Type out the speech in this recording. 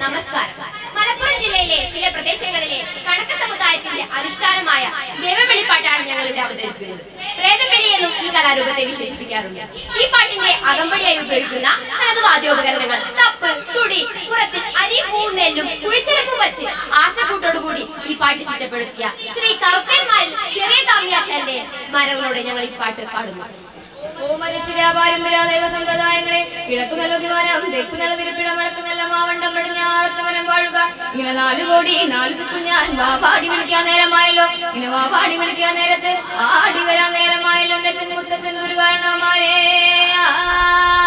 നമസ്കാരം മലപ്പുറം ജില്ലയിലെ ചില പ്രദേശങ്ങളിലെ കണക്ക സമുദായത്തിന്റെ അനുഷ്ഠാനമായ ദേവവെളിപ്പാട്ടാണ് ഞങ്ങൾ ഇവിടെ അവതരിപ്പിക്കുന്നത് പ്രേതവെളി എന്നും ഈ കലാരൂപത്തെ വിശേഷിപ്പിക്കാറുണ്ട് ഈ പാട്ടിന്റെ അകമ്പടിയായി ഉപയോഗിക്കുന്ന തനത് വാദ്യോപകരണങ്ങൾ തപ്പ് തുടി പുറത്തിൽ അരി പൂവും നെല്ലും കുഴിച്ചിറപ്പും വച്ച് ആശക്കൂട്ടോടുകൂടി ഈ പാട്ട് ചിട്ടപ്പെടുത്തിയ ശ്രീ കറുത്തന്മാരിൽ ചെറിയ താമ്യാശാന്റെ സ്മരണകളോടെ ഞങ്ങൾ ഈ പാട്ട് പാടുന്നു ഓ മനുഷ്യരാ പാരമ്പര്യ ദൈവ സമ്പ്രദായങ്ങളെ കിഴക്കു നല്ല ദിവാനം തെക്കു നല്ല തിരുപ്പിടം വടക്കു നല്ല മാവണ്ടം പടിഞ്ഞാറത്തവനം വാഴുക ഇങ്ങനെ നാലു കോടി നാലു ദിക്കു ഞാൻ വാ പാടി വിളിക്കാൻ നേരമായല്ലോ ഇങ്ങനെ വാ പാടി വിളിക്കാൻ നേരത്ത് ആടി വരാൻ നേരമായല്ലോ എന്റെ ചെന്മുത്തച്ഛൻ ഒരു കാരണവന്മാരേ ആ